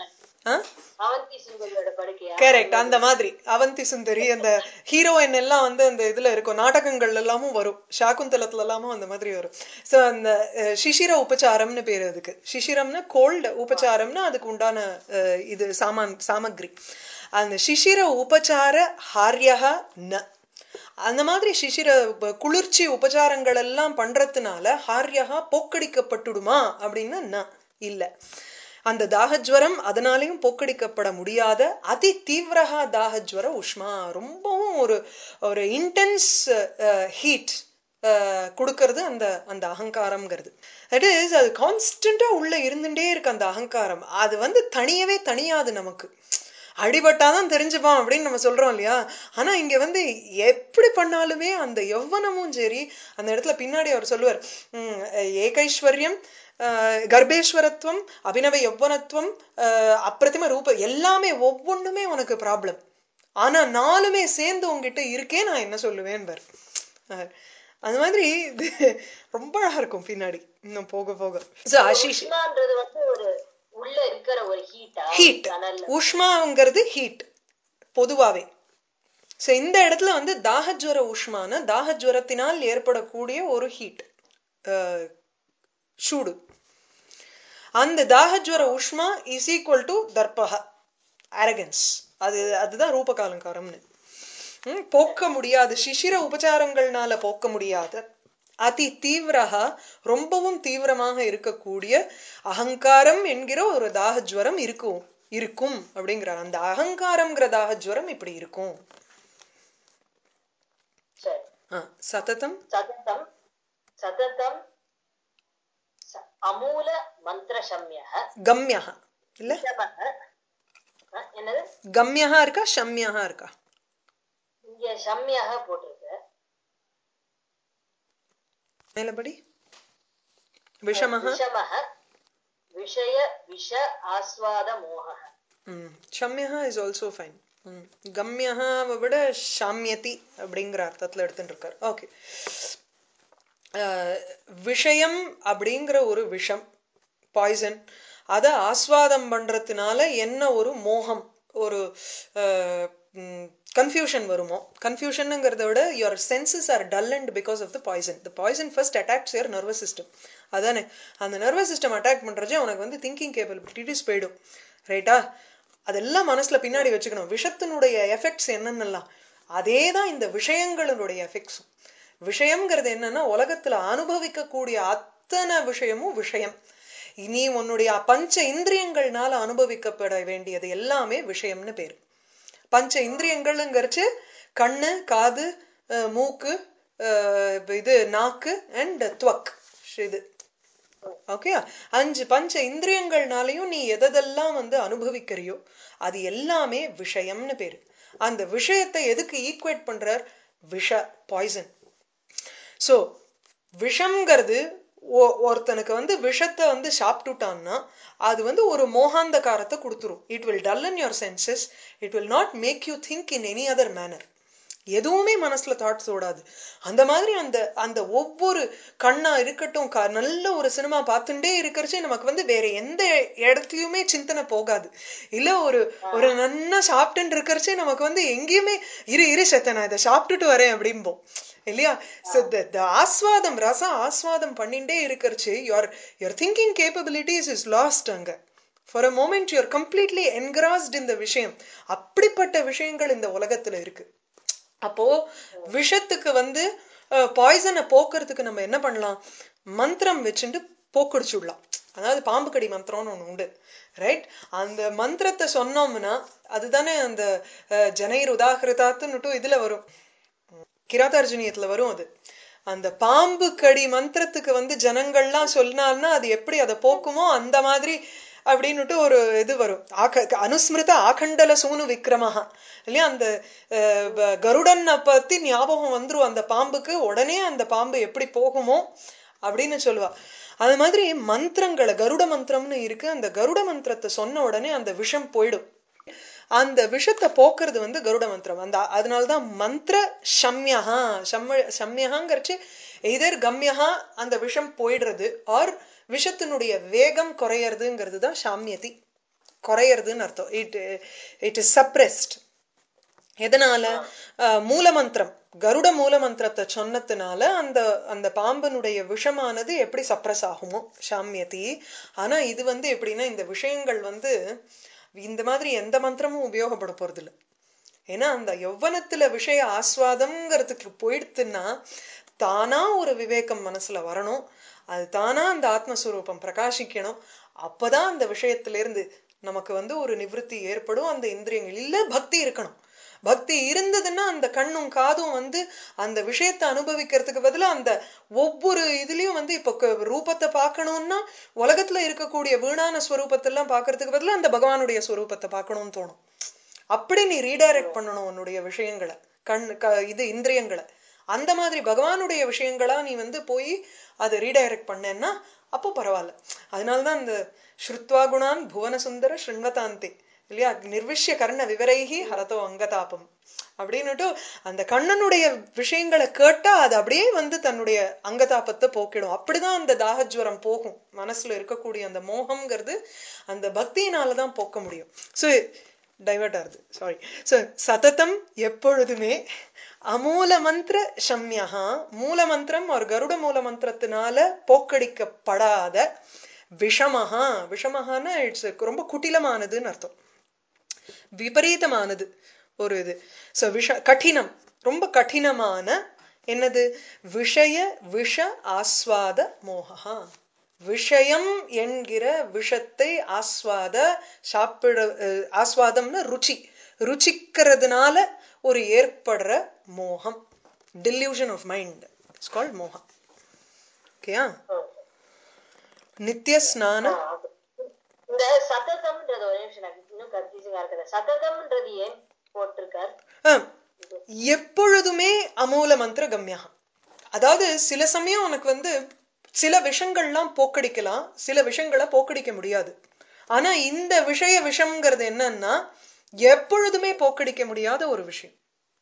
ஆ அவந்தி சுந்தரியோட படுக்கையா கரெக்ட் அந்த மாதிரி அவந்தி சுந்தரி அந்த ஹீரோயின் எல்லாம் வந்து அந்த இதுல இருக்கும் நாடகங்கள் எல்லாமும் வரும் சாக்குந்தலத்துல எல்லாமும் அந்த மாதிரி வரும் சோ அந்த அஹ், சிசிர உபச்சாரம்னு பேரு அதுக்கு சிசிரம்னா கோல்டு உபச்சாரம்னா அதுக்கு உண்டான அஹ், இது சாமான் சாமக்ரி அந்த சிசிர உபச்சார ஹாரியக ந அந்த மாதிரி சிசிர உப- குளிர்ச்சி உபச்சாரங்கள் எல்லாம் பண்றதுனால ஹாரியகா போக்கடிக்கப்பட்டுடுமா அப்படின்னா ந இல்ல அந்த தாகஜ்வரம் அதனாலையும் போக்கடிக்கப்பட முடியாத அதி தீவிரகா தாகஜ்வர உஷ்மா ரொம்பவும் ஒரு ஒரு இன்டென்ஸ் ஹீட் கொடுக்கறது அந்த அந்த அகங்காரம்ங்கிறது தட் இஸ் அது கான்ஸ்டண்டா உள்ள இருந்துட்டே இருக்கு அந்த அகங்காரம் அது வந்து தனியவே தனியாது நமக்கு அடிபட்டாதான் தெரிஞ்சுப்பான் அப்படின்னு நம்ம சொல்றோம் இல்லையா ஆனா இங்க வந்து எப்படி பண்ணாலுமே அந்த யௌவனமும் சரி அந்த இடத்துல பின்னாடி அவர் சொல்லுவார் உம், ஏகைஸ்வர்யம் ஆஹ், கர்ப்பேஸ்வரத்துவம் அபிநவ யௌவனத்துவம் ஆஹ், அப்பிரதிம ரூப எல்லாமே ஒவ்வொன்றுமே உனக்கு ப்ராப்ளம் ஆனா நாலுமே சேர்ந்து உங்ககிட்ட இருக்கே நான் என்ன சொல்லுவேன் பார் ஆஹ், அது மாதிரி இது ரொம்ப அழகா இருக்கும் பின்னாடி இன்னும் போக போக So, ஆஷிஷ் உஷ்மான்றது வந்து ஒரு உள்ள இருக்கிற ஒரு ஹீட்டா ஹீட் கனல்ல உஷ்மாங்கிறது ஹீட் பொதுவாவே சோ இந்த இடத்துல வந்து தாகஜ்வர உஷ்மான தாகஜ்வரத்தினால் ஏற்படக்கூடிய ஒரு ஹீட் சூடு அந்த தாகஜ்வர உஷ்மா இஸ் ஈக்குவல் டு தர்பக அரகன்ஸ் அது அதுதான் ரூபகாலங்காரம்னு ம், போக்க முடியாது சிசிர உபச்சாரங்கள்னால போக்க முடியாத அதி தீவிரகா ரொம்பவும் தீவிரமாக இருக்கக்கூடிய அகங்காரம் என்கிற ஒரு தாகஜ்வரம் இருக்கும் இருக்கும் அப்படிங்கிறார் அந்த அகங்காரம்ங்கிற தாகஜ்வரம் இப்படி இருக்கும் சரி ஆ, சததம் சததம் சததம் ச- அமூல மந்திர சம்யக கம்யா இல்ல விஷமக அஹ், என்னது கம்யா இருக்கா ஷம்யா இருக்கா இங்க சம்யக போட்டிருக்கு மேலபடி விஷமஹ விஷமக விஷய விஷ ஆஸ்வாத மோகக ம் ஷம்யா இஸ் ஆல்சோ ஃபைன் ம் கம்யாவை விட ஷாமியதி அப்படிங்கிற அர்த்தத்துல எடுத்துட்டு இருக்கார் ஓகே விஷயம் அப்படிங்கிற ஒரு விஷம் பாய்சன் அதை ஆஸ்வாதம் பண்றதுனால என்ன ஒரு மோகம் ஒரு கன்ஃபியூஷன் வருமோ கன்ஃபியூஷனுங்கிறத விட your senses are dull and because of the poison the poison first attacks your nervous system அதானே அந்த நர்வஸ் சிஸ்டம் அட்டாக் பண்றச்சே உனக்கு வந்து திங்கிங் கேப்பபிலிட்டிஸ் போயிடும் ரைட்டா அதெல்லாம் மனசுல பின்னாடி வச்சுக்கணும் விஷத்தினுடைய எஃபெக்ட்ஸ் என்னென்னலாம் அதே தான் இந்த விஷயங்களுடைய எஃபெக்ட்ஸும் விஷயம்ங்கிறது என்னன்னா உலகத்துல அனுபவிக்கக்கூடிய அத்தனை விஷயமும் விஷயம் நீ உன்னுடைய பஞ்ச இந்திரியங்கள்னால அனுபவிக்கப்பட வேண்டியது எல்லாமே விஷயம்னு பேரு பஞ்ச இந்திரியங்கள்ங்கிறச்சு கண்ணு காது அஹ், மூக்கு அஹ், இது நாக்கு அண்ட் துவக் இது ஓகே அஞ்சு பஞ்ச இந்திரியங்கள்னாலையும் நீ எதெல்லாம் வந்து அனுபவிக்கிறியோ அது எல்லாமே விஷயம்னு பேரு அந்த விஷயத்தை எதுக்கு ஈக்குவேட் பண்றார் விஷ பாய்சன் சோ விஷம்ங்கிறது ஒ- ஒருத்தனுக்கு வந்து விஷத்தை வந்து சாப்பிட்டுட்டான்னா அது வந்து ஒரு மோகாந்தகாரத்தை கொடுத்துரும் it will dull in your senses it will not make you think in any other manner எதுவுமே மனசுல தாட்ஸ் ஓடாது அந்த மாதிரி அந்த அந்த ஒவ்வொரு கண்ணா இருக்கட்டும் க- நல்ல ஒரு சினிமா பார்த்துட்டே இருக்கிறச்சே நமக்கு வந்து வேற எந்த இடத்துலயுமே சிந்தனை போகாது இல்ல ஒரு ஒரு நன்னா சாப்பிட்டுன்னு இருக்கிறச்சே நமக்கு வந்து எங்கேயுமே இரு இரு செத்த நான் இதை சாப்பிட்டுட்டு வரேன் அப்படிம்போம் இல்லையா So, the- the ஆஸ்வாதம் ரசம் ஆஸ்வாதம் பண்ணிட்டே இருக்கிறச்சு your your thinking capabilities is lost அங்க for a moment you're completely engrossed இந்த விஷயம் அப்படிப்பட்ட விஷயங்கள் இந்த உலகத்துல இருக்கு அப்போ விஷத்துக்கு வந்து பாய்சனை போக்குறதுக்கு நம்ம என்ன பண்ணலாம் மந்திரம் வச்சுட்டு போக்குடிச்சுடலாம் அதாவது பாம்பு கடி மந்திரம்னு ஒண்ணு உண்டு ரைட் அந்த மந்திரத்தை சொன்னோம்னா அதுதானே அந்த அஹ், ஜனைர் உதாகிருதாத்துன்னுட்டு இதுல வரும் கிராதார்ஜுனியத்துல வரும் அது அந்த பாம்பு கடி மந்திரத்துக்கு வந்து ஜனங்கள்லாம் சொன்னால்னா அது எப்படி அதை போக்குமோ அந்த மாதிரி அப்படின்னுட்டு ஒரு இது வரும் ஆக அனுஸ்மிருத ஆகண்டல சூனு விக்ரமஹா இல்லையா அந்த அஹ், ப- கருடனை பத்தி ஞாபகம் வந்துரும் அந்த பாம்புக்கு உடனே அந்த பாம்பு எப்படி போகுமோ அப்படின்னு சொல்லுவா அது மாதிரி மந்திரங்களை கருட மந்திரம்னு இருக்கு அந்த கருட மந்திரத்தை சொன்ன உடனே அந்த விஷம் போயிடும் அந்த விஷத்தை போக்குறது வந்து கருட மந்திரம் அந்த அதனாலதான் மந்திர ஷம்யஹா ஷம்ம ஷம்யஹாங்கிறச்சு எதர் கம்யஹா அந்த விஷம் போயிடுறது ஆர் விஷத்தினுடைய வேகம் குறையறதுங்கிறது தான் ஷாமியதி குறையறதுன்னு அர்த்தம் இட் இட் இஸ் சப்ரெஸ்ட் எதனால அஹ், மூலமந்திரம் கருட மூலமந்திரத்தை சொன்னதுனால அந்த அந்த பாம்பனுடைய விஷமானது எப்படி சப்ரஸ் ஆகுமோ சாமியதி ஆனா இது வந்து எப்படின்னா இந்த விஷயங்கள் வந்து இந்த மாதிரி எந்த மந்திரமும் உபயோகப்பட போறது இல்ல ஏன்னா அந்த யௌவனத்துல விஷய ஆஸ்வாதம்ங்கிறதுக்கு போயிடுத்துன்னா தானா ஒரு விவேகம் மனசுல வரணும் அது தானா அந்த ஆத்மஸ்வரூபம் பிரகாசிக்கணும் அப்பதான் அந்த விஷயத்துல இருந்து நமக்கு வந்து ஒரு நிவிருத்தி ஏற்படும் அந்த இந்திரியங்கள் இல்ல பக்தி இருக்கணும் பக்தி இருந்ததுன்னா அந்த கண்ணும் காதும் வந்து அந்த விஷயத்தை அனுபவிக்கிறதுக்கு பதிலா அந்த ஒவ்வொரு இதுலயும் வந்து இப்ப க- ரூபத்தை பார்க்கணும்னா உலகத்துல இருக்கக்கூடிய வீணான ஸ்வரூபத்தெல்லாம் பார்க்கறதுக்கு பதிலா அந்த பகவானுடைய ஸ்வரூபத்தை பார்க்கணும்னு தோணும் அப்படி நீ ரீடைரக்ட் பண்ணணும் உன்னுடைய விஷயங்களை கண் க இது இந்திரியங்களை அந்த மாதிரி பகவானுடைய விஷயங்களா நீ வந்து போய் அதை ரீடைரக்ட் பண்ணேன்னா அப்போ பரவாயில்ல அதனாலதான் இந்த ஸ்ருத்வா குணான் புவன சுந்தர ஸ்ருண்வதாந்தே இல்லையா நிர்விஷ்ய கர்ண விவரைகி ஹரதோ அங்கதாபம் அப்படின்னுட்டு அந்த கண்ணனுடைய விஷயங்களை கேட்டா அது அப்படியே வந்து தன்னுடைய அங்கதாபத்தை போக்கிடும் அப்படிதான் அந்த தாகஜ்வரம் போகும் மனசுல இருக்கக்கூடிய அந்த மோகம்ங்கிறது அந்த பக்தியினாலதான் போக்க முடியும் சோ டைவர்ட் ஆகுது சாரி சோ சததம் எப்பொழுதுமே அமூல மந்திர சம்யஹா மூல மந்திரம் ஒரு கருட மூல மந்திரத்தினால போக்கடிக்கப்படாத விஷமஹா விஷமஹான்னா இட்ஸ் ரொம்ப குட்டிலமானதுன்னு அர்த்தம் விபரீதமானது ஒரு இது சோ விஷ கடினம் ரொம்ப கடினமான என்னது விஷய விஷ ஆஸ்வாத மோகா விஷயம் என்கிற விஷத்தை ஆஸ்வாத சாப்பிட அஹ், ஆஸ்வாதம்னா ருச்சி ருச்சிக்கிறதுனால ஒரு ஏற்படுற மோகம் delusion of mind it's called மோகம் ஓகேயா நித்திய ஸ்நான இந்த சததம்ன்றது ஒரு நிமிஷம் எனக்கு இன்னும் கன்ஃபியூசிங்கா இருக்குது சததம்ன்றது ஏன் போட்டிருக்கார் ஆஹ், எப்பொழுதுமே அமூல மந்திர கம்யா அதாவது சில சமயம் உனக்கு வந்து சில விஷங்கள்லாம் போக்கடிக்கலாம் சில விஷயங்களை போக்கடிக்க முடியாது ஆனா இந்த விஷய விஷம்ங்கிறது என்னன்னா எப்பொழுதுமே போக்கடிக்க முடியாத ஒரு விஷயம்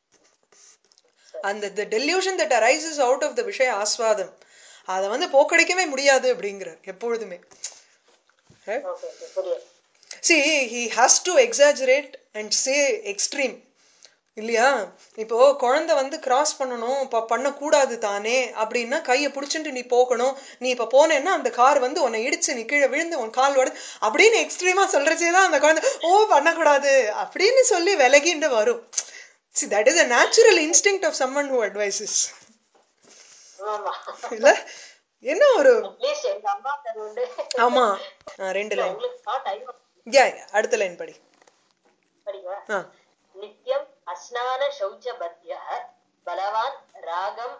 அந்த the delusion that arises out of the விஷய ஆஸ்வாதம் அதை வந்து போக்கடிக்கவே முடியாது அப்படிங்கிறார் எப்பொழுதுமே Right? ஓகே ஓகே புரியுது see he has to exaggerate and say extreme இல்லையா இப்போ குழந்தை வந்து கிராஸ் பண்ணணும் இப்ப பண்ணக்கூடாது தானே அப்படின்னா கையை பிடிச்சிட்டு நீ போகணும் நீ இப்ப போனேன்னா அந்த கார் வந்து உன்னை இடிச்சு நீ கீழே விழுந்து உன் கால் உடது அப்படின்னு எக்ஸ்ட்ரீமா சொல்றச்சேதான் அந்த குழந்தை ஓ பண்ணக்கூடாது அப்படின்னு சொல்லி விலகிண்டு வரும் see that is a natural instinct of someone who advises ஆமா இல்ல என்ன ஒரு அட்லீஸ்ட் எங்க அம்மா அது உண்டு ஆமா ஆ, ரெண்டு லைன் உங்களுக்கு டைம் யா அடுத்த லைன் படி படிக்கவா ஆ நித்யம் அஸ்நான சௌச்ச பத்ய பலவான் ராகம்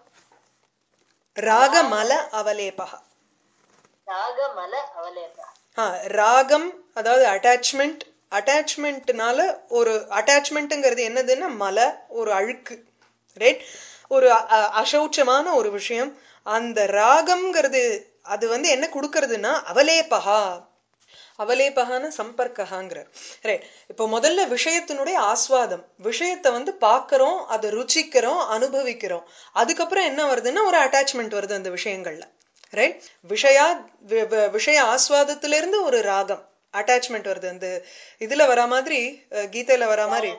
ராகமல அவலேபா ராகமல அவலேபா ஆ, ராகம் அதாவது அட்டாச்மெண்ட் அட்டாச்மெண்ட்னால ஒரு அட்டாச்மெண்ட்ங்கிறது என்னதுன்னா மலை ஒரு அழுக்கு ரைட் ஒரு அ- அ- அசௌச்சமான ஒரு விஷயம் அந்த ராகம்ங்கிறது அது வந்து என்ன கொடுக்கறதுன்னா அவலேபகா அவலேபகான சம்பர்க்ககாங்கிறார் ரைட் இப்போ முதல்ல விஷயத்தினுடைய ஆஸ்வாதம் விஷயத்தை வந்து பார்க்கறோம் அதை ருச்சிக்கிறோம் அனுபவிக்கிறோம் அதுக்கப்புறம் என்ன வருதுன்னா ஒரு அட்டாச்மெண்ட் வருது அந்த விஷயங்கள்ல ரைட் விஷயா வி- வி- விஷய ஆஸ்வாதத்திலிருந்து ஒரு ராகம் அட்டாச்மெண்ட் வருது அந்த இதுல வரா மாதிரி அஹ், கீதையில வரா மாதிரி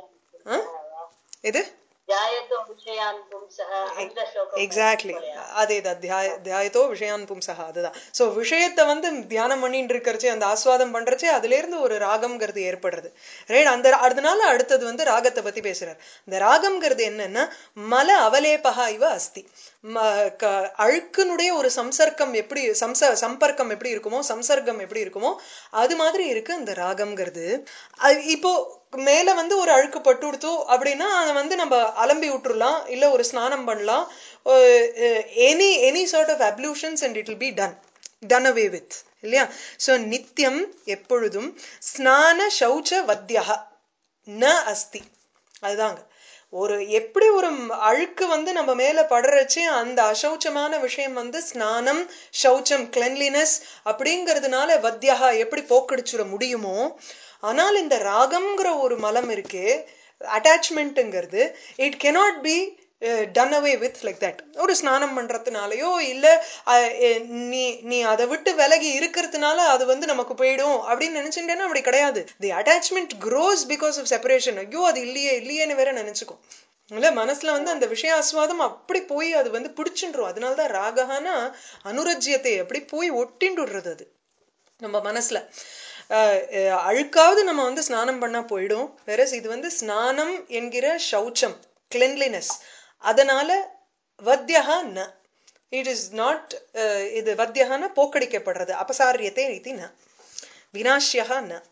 இது ஜாயத்தோ விஷயான் பும்சக அந்த ஸ்லோகம் எக்ஸாக்ட்லி அதேதான் தியாய தியாயத்தோ விஷயான் பும்சகா அதுதான் சோ விஷயத்தை வந்து தியானம் பண்ணிட்டு இருக்கறச்சே அந்த ஆஸ்வாதம் பண்றச்சே அதுல இருந்து ஒரு ராகம்ங்கிறது ஏற்படுறது ரைட் அந்த அதனால அடுத்தது வந்து ராகத்தை பத்தி பேசுறார் இந்த ராகம்ங்கிறது என்னன்னா மல அவலேபகா இவ அஸ்தி ம- க- அழுக்கினுடைய ஒரு சம்சர்க்கம் எப்படி சம்ச சம்பர்க்கம் எப்படி இருக்குமோ சம்சர்க்கம் எப்படி இருக்குமோ அது மாதிரி இருக்கு அந்த ராகம்ங்கிறது அது இப்போ மேல வந்து ஒரு அழுக்கு பட்டு கொடுத்தோ அப்படின்னா அதை வந்து நம்ம அலம்பி விட்டுறலாம் இல்ல ஒரு ஸ்நானம் பண்ணலாம் any any sort of ablutions and it will be done done away with இல்லையா சோ நித்தியம் எப்பொழுதும் ஸ்நான சௌச்ச வத்தியா ந அஸ்தி அதுதாங்க ஒரு எப்படி ஒரு ம்- அழுக்கு வந்து நம்ம மேல படுறச்சு அந்த அசௌச்சமான விஷயம் வந்து ஸ்நானம் சௌச்சம் கிளென்லினஸ் அப்படிங்கறதுனால வத்தியா எப்படி போக்கடிச்சுட முடியுமோ ஆனால் இந்த ராகம்ங்கிற ஒரு மலம் இருக்கே அட்டாச்மெண்ட்ங்கிறது it cannot be done away with like that ஒரு ஸ்நானம் பண்றதுனாலயோ இல்ல அஹ், அஹ், நீ நீ அதை விட்டு விலகி இருக்கிறதுனால அது வந்து நமக்கு போயிடும் அப்படின்னு நினைச்சுட்டேன்னா அப்படி கிடையாது the attachment grows because of separation ஐயோ அது இல்லையே இல்லையேன்னு வேற நினைச்சுக்கும் இல்ல மனசுல வந்து அந்த விஷய ஆஸ்வாதம் அப்படி போய் அது வந்து பிடிச்சுன்றும் அதனாலதான் ராகஹானா அனுரஜ்யத்தை அப்படி போய் ஒட்டிண்டுடுறது அது நம்ம மனசுல அஹ், அஹ், அழுக்காவது நம்ம வந்து ஸ்நானம் பண்ணா போயிடும் வேற இது வந்து ஸ்நானம் என்கிற சௌச்சம் கிளென்லினஸ் அதனால வத்தியகா ந இட் இஸ் நாட் இது வத்தியகான போக்கடிக்கப்படுறது அபசாரியத்தை ரீதி ந வினாஷ்யகா ந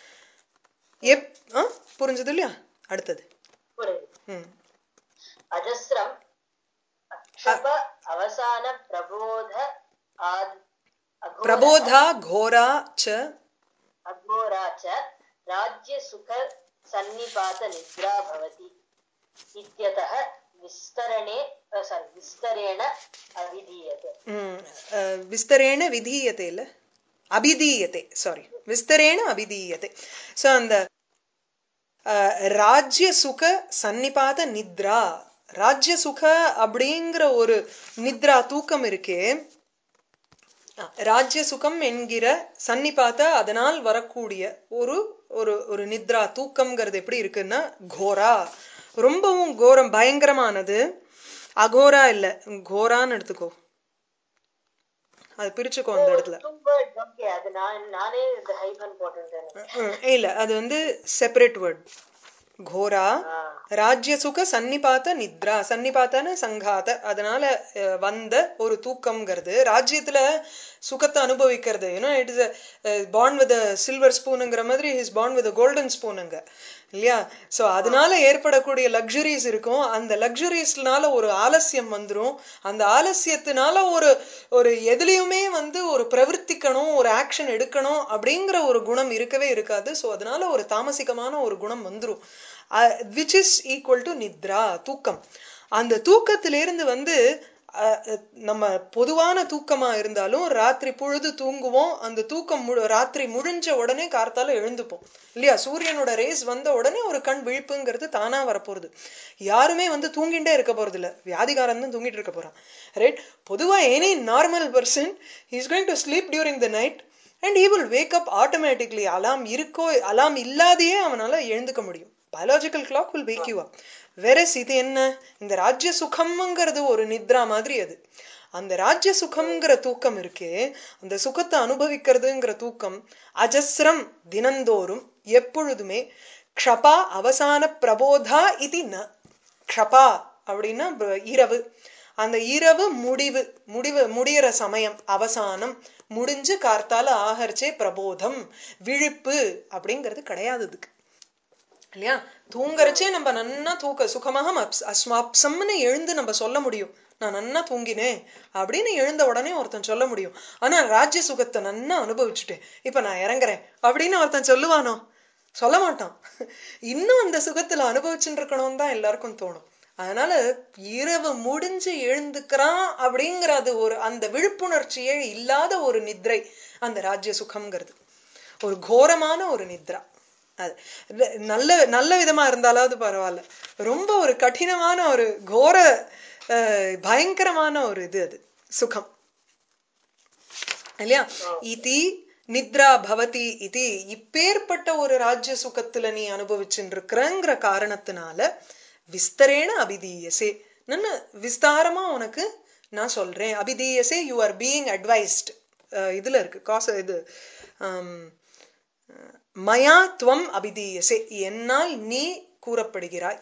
எப் ஆ, புரிஞ்சது இல்லையா அடுத்தது புரியுது ம் அஜஸ்ரம் அக்ஷப அவசான பிரபோத ஆத் அகோர பிரபோதா கோரா ச अघोरा च राज्यसुख सन्निपात निद्रा भवति इत्यतः विस्तरणे सारी विस्तरेण अविधीयते ம், அஹ், விஸ்தரேண விதீயத்தை இல்ல அபிதீயத்தை சாரி விஸ்தரேண அபிதீயத்தை சோ அந்த அஹ், ராஜ்ய சுக சன்னிபாத நித்ரா ராஜ்ய சுக அப்படிங்கிற ஒரு நித்ரா தூக்கம் இருக்கே அஹ், ராஜ்ய சுகம் என்கிற சன்னிபாத்த அதனால் வரக்கூடிய ஒரு ஒரு ஒரு நித்ரா தூக்கம்ங்கிறது எப்படி இருக்குன்னா கோரா ரொம்பவும் கோரம் பயங்கரமானது அகோரா இல்ல கோரான்னு எடுத்துக்கோ அது பிரிச்சுக்கோ அந்த இடத்துல two words okay அது நான் நானே இந்த ஹைபன் போட்டிருந்தேன் ம், இல்ல அது வந்து செப்பரேட் வேர்ட் கோரா ஆ, ராஜ்ய சுக சன்னிபாத்த நித்ரா சன்னிபாத்தன சங்காத அதனால அஹ், வந்த ஒரு தூக்கம்ங்கிறது ராஜ்யத்துல சுகத்தை அனுபவிக்கிறது ஏன்னா இட் இஸ் பாண்ட் வித் சில்வர் ஸ்பூனுங்கிற மாதிரி இஸ் பாண்ட் வித் கோல்டன் ஸ்பூனுங்க இல்லையா சோ அதனால ஏற்படக்கூடிய லக்ஸுரிஸ் இருக்கும் அந்த லக்ஸுரிஸ்னால ஒரு ஆலசியம் வந்துரும் அந்த ஆலசியத்தினால ஒரு ஒரு எதுலயுமே வந்து ஒரு பிரவர்த்திக்கணும் ஒரு ஆக்ஷன் எடுக்கணும் அப்படிங்கிற ஒரு குணம் இருக்கவே இருக்காது சோ அதனால ஒரு தாமசிகமான ஒரு குணம் வந்துரும் விச் இஸ் ஈக்குவல் டு நித்ரா தூக்கம் அந்த தூக்கத்திலிருந்து வந்து அஹ், அஹ், நம்ம பொதுவான தூக்கமா இருந்தாலும் ராத்திரி பொழுது தூங்குவோம் அந்த தூக்கம் முழு ராத்திரி முடிஞ்ச உடனே கார்த்தால எழுந்துப்போம் இல்லையா சூரியனோட ரேஸ் வந்த உடனே ஒரு கண் விழிப்புங்கிறது தானா வரப்போறது யாருமே வந்து தூங்கிட்டே இருக்க போறது இல்ல வியாதிகாரன் தான் தூங்கிட்டு இருக்க போறான் ரைட் பொதுவா any normal person is going to sleep during the night and he will wake up automatically alarm இருக்கோ அலாம் இல்லாதையே அவனால எழுந்துக்க முடியும் biological clock will wake you up versus இது என்ன இந்த ராஜ்ய சுகம்ங்கிறது ஒரு நித்ரா மாதிரி அது அந்த ராஜ்ய சுகம்ங்கிற தூக்கம் இருக்கே அந்த சுகத்தை அனுபவிக்கிறதுங்கிற தூக்கம் அஜஸ்ரம் தினந்தோறும் எப்பொழுதுமே க்ஷபா அவசான பிரபோதா இது ந க்ஷபா அப்படின்னா ப- இரவு அந்த இரவு முடிவு முடிவு முடியற சமயம் அவசானம் முடிஞ்சு கார்த்தால ஆகரிச்சே பிரபோதம் விழிப்பு அப்படிங்கிறது கிடையாது இதுக்கு இல்லையா தூங்கறச்சே நம்ம நன்னா தூக்க சுகமாக அப்ஸ்- அஸ்மாப்சம்னு எழுந்து நம்ம சொல்ல முடியும் நான் நன்னா தூங்கினேன் அப்படின்னு எழுந்த உடனே ஒருத்தன் சொல்ல முடியும் ஆனா ராஜ்ய சுகத்தை நன்னா அனுபவிச்சுட்டேன் இப்ப நான் இறங்குறேன் அப்படின்னு ஒருத்தன் சொல்லுவானோ சொல்ல மாட்டான் இன்னும் அந்த சுகத்துல அனுபவிச்சுட்டு இருக்கணும் தான் எல்லாருக்கும் தோணும் அதனால இரவு முடிஞ்சு எழுந்துக்கிறான் அப்படிங்கறது ஒரு அந்த விழிப்புணர்ச்சியே இல்லாத ஒரு நித்ரை அந்த ராஜ்ய சுகம்ங்கிறது ஒரு கோரமான ஒரு நித்ரா அது இல்ல, நல்ல நல்ல விதமா இருந்தாலாவது பரவாயில்ல ரொம்ப ஒரு கடினமான ஒரு கோர அஹ், பயங்கரமான ஒரு இது அது சுகம் இல்லையா இதி நித்ரா பவதி இது இப்பேற்பட்ட ஒரு ராஜ்ய சுகத்துல நீ அனுபவிச்சுட்டு இருக்கிறங்கிற காரணத்தினால விஸ்தரேன அபிதீயசே நல்ல விஸ்தாரமா உனக்கு நான் சொல்றேன் அபிதீயசே யூ ஆர் பீயிங் அட்வைஸ்ட் இதுல இருக்கு காசு இது ஆம், மயா துவம் அபிதீயசே என்னால் நீ கூறப்படுகிறாய்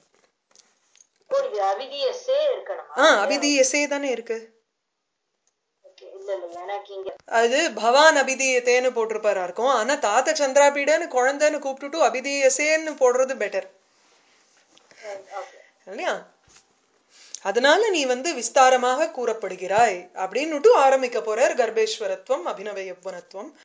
ஓ, இது அவிதியசே இருக்கணுமா ஆ அபிதீயசே தானே இருக்கு Okay, இல்ல இல்ல எனக்கு இங்க அது பவான் அபிதீயத்தேன்னு போட்டிருப்பாரா இருக்கும் ஆனா தாத்த சந்திராபீடன்னு குழந்தைன்னு கூப்பிட்டுட்டு அபிதீயசேன்னு போடுறது பெட்டர் ஓகே இல்லையா அதனால நீ வந்து விஸ்தாரமாக கூறப்படுகிறாய் அப்படின்னுட்டு ஆரம்பிக்க போறார் கர்ப்பேஸ்வரத்துவம் அபிநவ யௌவனத்துவம்